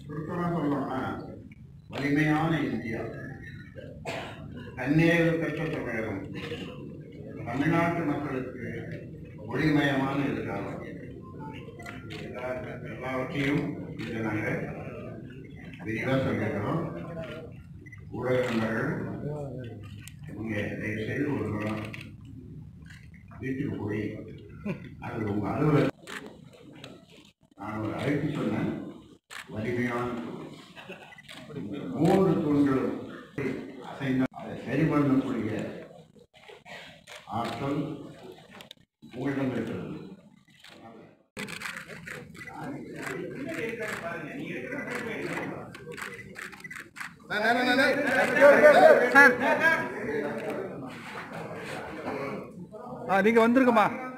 சுருக்கமாக சொல்லணும்னா வலிமையான இந்தியா தன்னேறு பெற்ற தமிழகம் தமிழ்நாட்டு மக்களுக்கு ஒளிமயமான எதிர்காலம் எல்லா- எல்லாவற்றையும் இதை நாங்கள் விரிவாக சொல்லியிருக்கிறோம் ஊடக நண்பர்கள் நீங்கள் தயவு செய்து ஒரு நாள் வீட்டுக்கு போய் அது உங்கள் அலுவலக நான் ஒரு அழைப்பு சொன்னேன் வலிமையான மூன்று தூண்களும் அசைந்த அதை சரி பண்ணக்கூடிய ஆற்றல் உங்களிடம் இருக்கிறது ஆ நீங்க வந்துருங்கம்மா